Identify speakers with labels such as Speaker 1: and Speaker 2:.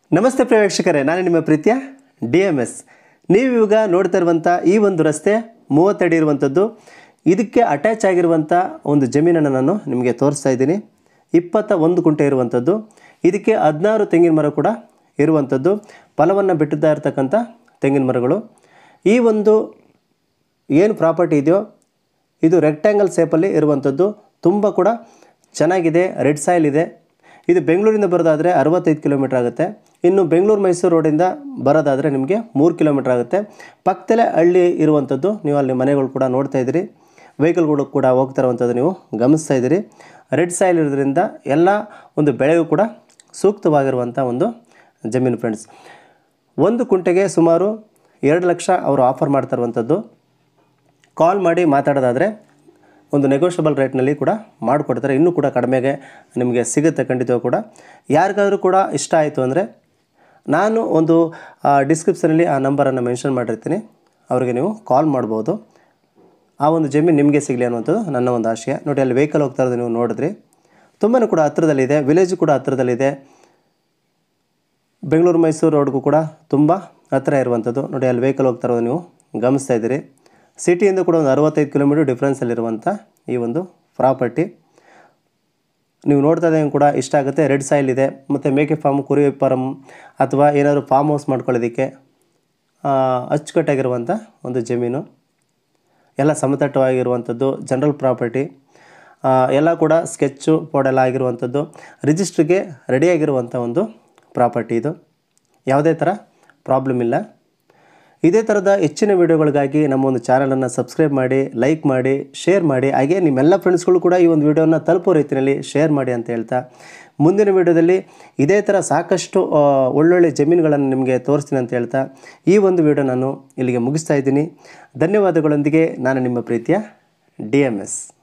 Speaker 1: ನಮಸ್ತೆ ಪ್ರಿಯ ವೀಕ್ಷಕರೇ ನಾನು ನಿಮ್ಮ ಪ್ರೀತಿಯ ಡಿ ಎಮ್ ಎಸ್ ನೀವು ಇವಾಗ ನೋಡ್ತಾ ಇರುವಂಥ ಈ ಒಂದು ರಸ್ತೆ ಮೂವತ್ತಡಿ ಇರುವಂಥದ್ದು ಇದಕ್ಕೆ ಅಟ್ಯಾಚ್ ಆಗಿರುವಂಥ ಒಂದು ಜಮೀನನ್ನು ನಾನು ನಿಮಗೆ ತೋರಿಸ್ತಾ ಇದ್ದೀನಿ ಇಪ್ಪತ್ತ ಒಂದು ಕುಂಟೆ ಇರುವಂಥದ್ದು ಇದಕ್ಕೆ ಹದಿನಾರು ತೆಂಗಿನ ಮರ ಕೂಡ ಇರುವಂಥದ್ದು ಫಲವನ್ನು ಬಿಟ್ಟಿದ್ದ ಇರತಕ್ಕಂಥ ತೆಂಗಿನ ಮರಗಳು ಈ ಒಂದು ಏನು ಪ್ರಾಪರ್ಟಿ ಇದೆಯೋ ಇದು ರೆಕ್ಟ್ಯಾಂಗಲ್ ಶೇಪಲ್ಲಿ ಇರುವಂಥದ್ದು ತುಂಬ ಕೂಡ ಚೆನ್ನಾಗಿದೆ ರೆಡ್ ಸಾಯಿಲ್ ಇದೆ ಇದು ಬೆಂಗಳೂರಿಂದ ಬರೋದಾದರೆ ಅರವತ್ತೈದು ಕಿಲೋಮೀಟ್ರ್ ಆಗುತ್ತೆ ಇನ್ನು ಬೆಂಗಳೂರು ಮೈಸೂರು ರೋಡಿಂದ ಬರೋದಾದರೆ ನಿಮಗೆ ಮೂರು ಕಿಲೋಮೀಟ್ರ್ ಆಗುತ್ತೆ ಪಕ್ಕದಲ್ಲೇ ಹಳ್ಳಿ ಇರುವಂಥದ್ದು ನೀವು ಅಲ್ಲಿ ಮನೆಗಳು ಕೂಡ ನೋಡ್ತಾ ಇದ್ದೀರಿ ವೆಹಿಕಲ್ಗಳು ಕೂಡ ಹೋಗ್ತಾ ಇರುವಂಥದ್ದು ನೀವು ಗಮನಿಸ್ತಾ ಇದ್ದೀರಿ ರೆಡ್ ಸಾಯಿಲ್ ಇರೋದ್ರಿಂದ ಎಲ್ಲ ಒಂದು ಬೆಳೆಗೂ ಕೂಡ ಸೂಕ್ತವಾಗಿರುವಂಥ ಒಂದು ಜಮೀನು ಫ್ರೆಂಡ್ಸ್ ಒಂದು ಕುಂಟೆಗೆ ಸುಮಾರು ಎರಡು ಲಕ್ಷ ಅವರು ಆಫರ್ ಮಾಡ್ತಾ ಇರುವಂಥದ್ದು ಕಾಲ್ ಮಾಡಿ ಮಾತಾಡೋದಾದರೆ ಒಂದು ನೆಗೋಷಿಯಬಲ್ ರೇಟ್ನಲ್ಲಿ ಕೂಡ ಮಾಡಿಕೊಡ್ತಾರೆ ಇನ್ನೂ ಕೂಡ ಕಡಿಮೆಗೆ ನಿಮಗೆ ಸಿಗುತ್ತೆ ಖಂಡಿತ ಕೂಡ ಯಾರಿಗಾದರೂ ಕೂಡ ಇಷ್ಟ ಆಯಿತು ಅಂದರೆ ನಾನು ಒಂದು ಡಿಸ್ಕ್ರಿಪ್ಷನಲ್ಲಿ ಆ ನಂಬರನ್ನು ಮೆನ್ಷನ್ ಮಾಡಿರ್ತೀನಿ ಅವರಿಗೆ ನೀವು ಕಾಲ್ ಮಾಡ್ಬೋದು ಆ ಒಂದು ಜಮೀನು ನಿಮಗೆ ಸಿಗಲಿ ಅನ್ನುವಂಥದ್ದು ನನ್ನ ಒಂದು ಆಶಯ ನೋಡಿ ಅಲ್ಲಿ ವೆಹಿಕಲ್ ಹೋಗ್ತಾ ಇರೋದು ನೀವು ನೋಡಿದ್ರಿ ತುಂಬಾ ಕೂಡ ಹತ್ತಿರದಲ್ಲಿದೆ ವಿಲೇಜು ಕೂಡ ಹತ್ತಿರದಲ್ಲಿದೆ ಬೆಂಗಳೂರು ಮೈಸೂರು ರೋಡ್ಗೂ ಕೂಡ ತುಂಬ ಹತ್ತಿರ ಇರುವಂಥದ್ದು ನೋಡಿ ಅಲ್ಲಿ ವೆಹಿಕಲ್ ಹೋಗ್ತಾ ಇರೋದು ನೀವು ಗಮನಿಸ್ತಾ ಇದ್ದೀರಿ ಸಿಟಿಯಿಂದ ಕೂಡ ಒಂದು ಅರವತ್ತೈದು ಕಿಲೋಮೀಟರ್ ಡಿಫ್ರೆನ್ಸಲ್ಲಿರುವಂಥ ಈ ಒಂದು ಪ್ರಾಪರ್ಟಿ ನೀವು ನೋಡ್ತಾ ಇದ್ದಂಗೆ ಕೂಡ ಇಷ್ಟ ಆಗುತ್ತೆ ರೆಡ್ ಸಾಯಿಲ್ ಇದೆ ಮತ್ತು ಮೇಕೆ ಫಾರ್ಮ್ ಕುರಿ ಫಾರ್ಮ್ ಅಥವಾ ಏನಾದರೂ ಫಾರ್ಮ್ ಹೌಸ್ ಮಾಡ್ಕೊಳ್ಳೋದಕ್ಕೆ ಆ, ಅಚ್ಚುಕಟ್ಟಾಗಿರುವಂಥ ಒಂದು ಜಮೀನು ಎಲ್ಲ ಸಮತಟ್ಟವಾಗಿರುವಂಥದ್ದು ಜನರಲ್ ಪ್ರಾಪರ್ಟಿ ಎಲ್ಲ ಕೂಡ ಸ್ಕೆಚ್ಚು ಪೋಡೆಲ್ಲ ಆಗಿರುವಂಥದ್ದು ರಿಜಿಸ್ಟ್ರಿಗೆ ರೆಡಿಯಾಗಿರುವಂಥ ಒಂದು ಪ್ರಾಪರ್ಟಿ ಇದು ಯಾವುದೇ ಥರ ಪ್ರಾಬ್ಲಮ್ ಇಲ್ಲ ಇದೇ ಥರದ ಹೆಚ್ಚಿನ ವಿಡಿಯೋಗಳಿಗಾಗಿ ನಮ್ಮ ಒಂದು ಚಾನಲನ್ನು ಸಬ್ಸ್ಕ್ರೈಬ್ ಮಾಡಿ ಲೈಕ್ ಮಾಡಿ ಶೇರ್ ಮಾಡಿ ಹಾಗೆ ನಿಮ್ಮೆಲ್ಲ ಫ್ರೆಂಡ್ಸ್ಗಳು ಕೂಡ ಈ ಒಂದು ವಿಡಿಯೋನ ತಲುಪೋ ರೀತಿಯಲ್ಲಿ ಶೇರ್ ಮಾಡಿ ಅಂತ ಹೇಳ್ತಾ ಮುಂದಿನ ವಿಡಿಯೋದಲ್ಲಿ ಇದೇ ಥರ ಸಾಕಷ್ಟು ಆ, ಒಳ್ಳೊಳ್ಳೆ ಜಮೀನುಗಳನ್ನು ನಿಮಗೆ ತೋರಿಸ್ತೀನಿ ಅಂತ ಹೇಳ್ತಾ ಈ ಒಂದು ವಿಡಿಯೋ ನಾನು ಇಲ್ಲಿಗೆ ಮುಗಿಸ್ತಾ ಇದ್ದೀನಿ ಧನ್ಯವಾದಗಳೊಂದಿಗೆ ನಾನು ನಿಮ್ಮ ಪ್ರೀತಿಯ ಡಿ ಎಮ್ ಎಸ್